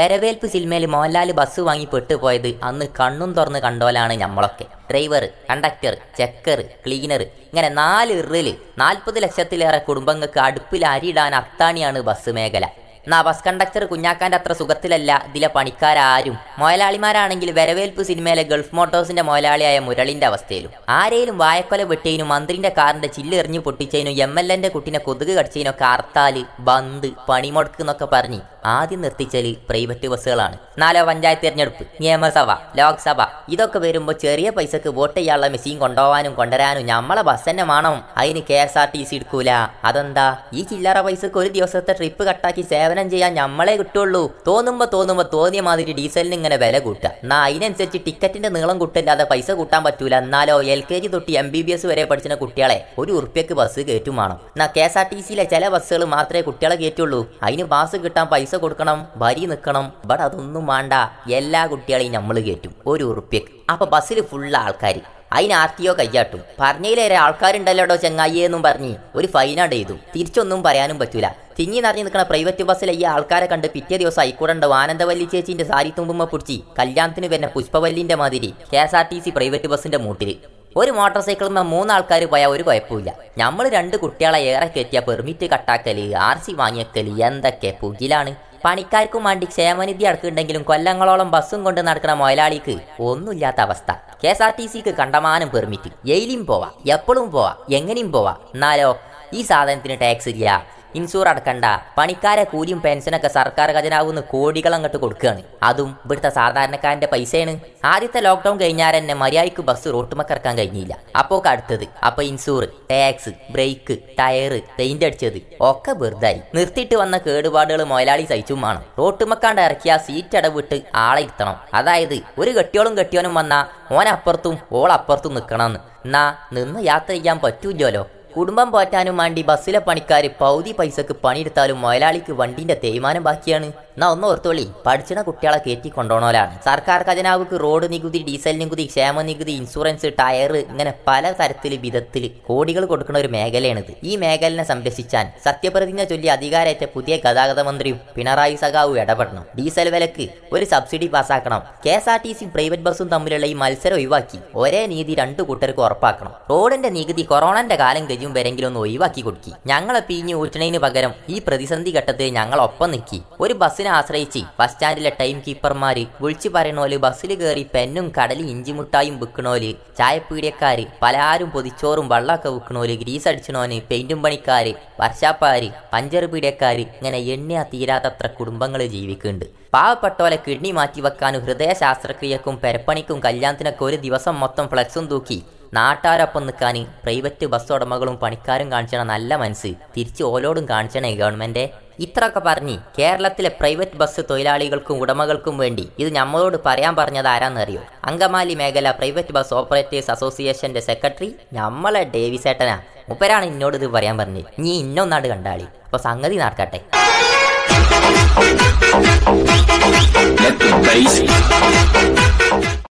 വരവേൽപ്പ് സിനിമയിൽ മോഹൻലാൽ ബസ് വാങ്ങി പെട്ടുപോയത് അന്ന് കണ്ണും തുറന്ന് കണ്ടോലാണ് നമ്മളൊക്കെ ഡ്രൈവർ കണ്ടക്ടർ ചെക്കർ ക്ലീനർ ഇങ്ങനെ നാല് ഇറില് നാൽപ്പത് ലക്ഷത്തിലേറെ കുടുംബങ്ങൾക്ക് അടുപ്പിൽ അരിയിടാൻ അത്താണിയാണ് ബസ് മേഖല എന്നാ ബസ് കണ്ടക്ടർ കുഞ്ഞാക്കാന്റെ അത്ര സുഖത്തിലല്ല ഇതിലെ പണിക്കാരാരും മുതലാളിമാരാണെങ്കിൽ വരവേൽപ്പ് സിനിമയിലെ ഗൾഫ് മോട്ടോഴ്സിന്റെ മുതലാളിയായ മുരളിന്റെ അവസ്ഥയിലും ആരെയും വായക്കൊല വെട്ടിയതിനും മന്ത്രിന്റെ കാറിന്റെ ചില്ല് എറിഞ്ഞു പൊട്ടിച്ചതിനും എം എൽ എന്റെ കുട്ടിനെ കൊതുക് കടിച്ചതിനൊക്കെ ഹർത്താല് ബന്ദ് പണിമുടക്ക് എന്നൊക്കെ പറഞ്ഞ് ആദ്യം നിർത്തിച്ചല് പ്രൈവറ്റ് ബസ്സുകളാണ് നാലോ പഞ്ചായത്ത് തിരഞ്ഞെടുപ്പ് നിയമസഭ ലോക്സഭ ഇതൊക്കെ വരുമ്പോൾ ചെറിയ പൈസക്ക് വോട്ട് ചെയ്യാനുള്ള മെഷീൻ കൊണ്ടുപോകാനും കൊണ്ടുവരാനും നമ്മളെ ബസ് തന്നെ വേണം അതിന് K S R T C എടുക്കൂല അതെന്താ ഈ ചില്ലറ പൈസക്ക് ഒരു ദിവസത്തെ ട്രിപ്പ് കട്ടാക്കി സേവനം ചെയ്യാൻ നമ്മളെ കിട്ടുള്ളൂ തോന്നുമ്പോ തോന്നുമ്പോ തോന്നിയ മാതിരി ഡീസലിന് ഇങ്ങനെ വില കൂട്ടുക എന്നാ അതിനനുസരിച്ച് ടിക്കറ്റിന്റെ നീളം കൂട്ടല്ലാതെ പൈസ കൂട്ടാൻ പറ്റൂല എന്നാലോ എൽ കെ ജി തൊട്ട് എം ബി ബി എസ് വരെ പഠിച്ചിന കുട്ടികളെ ഒരു ഉറുപ്പ്യക്ക് ബസ് കയറ്റും വേണം എന്നാ കെ എസ് ആർ ടി സിയിലെ ചില ബസ്സുകൾ മാത്രമേ കുട്ടികളെ കയറ്റുള്ളൂ അതിന് പാസ് കിട്ടാൻ പൈസ കൊടുക്കണം വരി നിൽക്കണം ബട്ട് അതൊന്നും വേണ്ട എല്ലാ കുട്ടികളെയും നമ്മൾ കയറ്റും ഒരു ഉറുപ്പ്യക്ക് അപ്പൊ ബസ്സിൽ ഫുള്ള് ആൾക്കാർ അതിന് ആർ ടി ഒ കയ്യാട്ടും പറഞ്ഞതിലേറെ ആൾക്കാരുണ്ടല്ലോടോ ചെങ്ങായിയെന്നും പറഞ്ഞ് ഒരു ഫൈനാണ്ട് ചെയ്തു തിരിച്ചൊന്നും പറയാനും പറ്റൂല തിങ്ങി നിറഞ്ഞു നിൽക്കുന്ന പ്രൈവറ്റ് ബസ്സിലെ ഈ ആൾക്കാരെ കണ്ട് പിറ്റേ ദിവസം ആയിക്കൂടണ്ട ആനന്ദവല്ലി ചേച്ചിന്റെ സാരി തുമ്പുമ്മ പിടിച്ച് കല്യാണത്തിന് വരുന്ന പുഷ്പവല്ലിന്റെ മാതിരി K S R T C private ബസ്സിന്റെ മൂട്ടില് ഒരു മോട്ടോർ സൈക്കിളിൽ മൂന്നാൾക്കാർ പോയാൽ ഒരു കുഴപ്പമില്ല നമ്മൾ രണ്ട് കുട്ടികളെ ഏറെ കയറ്റിയ പെർമിറ്റ് കട്ടാക്കല് ആർ സി വാങ്ങിയക്കല് എന്തൊക്കെ പുകിലാണ് പണിക്കാർക്കും വേണ്ടി ക്ഷേമനിധി അടക്കുന്നുണ്ടെങ്കിലും കൊല്ലങ്ങളോളം ബസ്സും കൊണ്ട് നടക്കുന്ന മുതലാളിക്ക് ഒന്നുമില്ലാത്ത അവസ്ഥ കെ എസ് ആർ ടി സിക്ക് കണ്ടമാനം പെർമിറ്റ് എയിലും പോവാ എപ്പോഴും പോവാ എങ്ങനെയും പോവാ എന്നാലോ ഈ സാധനത്തിന് ടാക്സ് ഇല്ല ഇൻഷൂർ അടക്കണ്ട പണിക്കാരെ കൂലിയും പെൻഷനൊക്കെ സർക്കാർ ഖജനാവുന്ന കോടികൾ അങ്ങോട്ട് കൊടുക്കുകയാണ് അതും ഇവിടുത്തെ സാധാരണക്കാരന്റെ പൈസയാണ് ആദ്യത്തെ ലോക്ക്ഡൌൺ കഴിഞ്ഞാൽ തന്നെ മര്യാദയ്ക്ക് ബസ് റോട്ടുമക്കിറക്കാൻ കഴിഞ്ഞില്ല അപ്പോ അടുത്തത് അപ്പൊ insure tax brake tyre paint അടിച്ചത് ഒക്കെ വെറുതായി നിർത്തിയിട്ട് വന്ന കേടുപാടുകൾ മുതലാളി സഹിച്ചും വേണം റോട്ടുമക്കാണ്ട് ഇറക്കിയ സീറ്റ് അടവിട്ട് ആളെ ഇരുത്തണം അതായത് ഒരു കെട്ടിയോളും കെട്ടിയോനും വന്നാ ഓനപ്പുറത്തും ഓളപ്പുറത്തും നിൽക്കണമെന്ന് എന്നാ നിന്ന് യാത്ര ചെയ്യാൻ പറ്റൂല്ലോ കുടുംബം പോറ്റാനും വേണ്ടി ബസ്സിലെ പണിക്കാർ പൗതി പൈസക്ക് പണിയെടുത്താലും മുതലാളിക്ക് വണ്ടിന്റെ തേയ്മാനം ബാക്കിയാണ് എന്നാ ഒന്ന് ഓർത്തോളി പഠിച്ചിന കുട്ടികളെ കയറ്റി കൊണ്ടുപോകണോലാണ് സർക്കാർ ഖജനാവുക്ക് റോഡ് നികുതി ഡീസൽ നികുതി ക്ഷേമ നികുതി ഇൻഷുറൻസ് ടയർ ഇങ്ങനെ പല തരത്തിൽ വിധത്തിൽ കോടികൾ കൊടുക്കുന്ന ഒരു മേഖലയാണിത് ഈ മേഖലനെ സംരക്ഷിച്ചാൻ സത്യപ്രതിജ്ഞ ചൊല്ലി അധികാരേറ്റ പുതിയ ഗതാഗത മന്ത്രിയും പിണറായി സഖാവും ഇടപെടണം ഡീസൽ വിലക്ക് ഒരു സബ്സിഡി പാസ്സാക്കണം കെ എസ് ആർ ടി സിയും പ്രൈവറ്റ് ബസ്സും തമ്മിലുള്ള ഈ മത്സരം ഒഴിവാക്കി ഒരേ നീതി രണ്ടു കൂട്ടർക്ക് ഉറപ്പാക്കണം റോഡിന്റെ നികുതി കൊറോണന്റെ കാലം കഴിയും വരെങ്കിലും ഒന്ന് ഒഴിവാക്കി കൊടുക്കി ഞങ്ങളെ പിഞ്ഞു ഊറ്റണതിന് പകരം ഈ പ്രതിസന്ധി ഘട്ടത്തിൽ ഞങ്ങൾ ഒപ്പം നിൽക്കി ഒരു ബസ്സിനെ ആശ്രയിച്ച് ബസ് സ്റ്റാൻഡിലെ ടൈം കീപ്പർമാര് വിളിച്ചു പറയണോല് ബസ്സിൽ കയറി പെന്നും കടലിൽ ഇഞ്ചിമുട്ടായും വിൽക്കണോല് ചായപ്പീടിയക്കാര് പലഹാരും പൊതിച്ചോറും വെള്ളമൊക്കെ വിൽക്കണോല് ഗ്രീസ് അടിച്ചണോന് പെയിന്റും പണിക്കാര് വർഷാപ്പാര് പഞ്ചർ പീടിയക്കാര് ഇങ്ങനെ എണ്ണ തീരാത്തത്ര കുടുംബങ്ങൾ ജീവിക്കുന്നുണ്ട് പാവപ്പെട്ടോലെ കിഡ്നി മാറ്റിവെക്കാനും ഹൃദയ ശാസ്ത്രക്രിയക്കും പെരപ്പണിക്കും കല്യാണത്തിനൊക്കെ ഒരു ദിവസം മൊത്തം ഫ്ലെക്സും തൂക്കി നാട്ടാരൊപ്പം നിൽക്കാൻ പ്രൈവറ്റ് ബസ് ഉടമകളും പണിക്കാരും കാണിച്ചണ നല്ല മനസ്സ് തിരിച്ച് ഓലോടും കാണിച്ചണേ ഗവൺമെന്റ് ഇത്രയൊക്കെ പറഞ്ഞ് കേരളത്തിലെ പ്രൈവറ്റ് ബസ് തൊഴിലാളികൾക്കും ഉടമകൾക്കും വേണ്ടി ഇത് നമ്മളോട് പറയാൻ പറഞ്ഞത് ആരാന്നറിയോ അങ്കമാലി മേഖല പ്രൈവറ്റ് ബസ് ഓപ്പറേറ്റേഴ്സ് അസോസിയേഷന്റെ സെക്രട്ടറി നമ്മളെ ഡേവിസേട്ടനാ മുപ്പരാണ് എന്നോട് ഇത് പറയാൻ പറഞ്ഞത് ഇനി ഇന്നൊന്നാട് കണ്ടാളി അപ്പൊ സംഗതി നടക്കട്ടെ Let the bass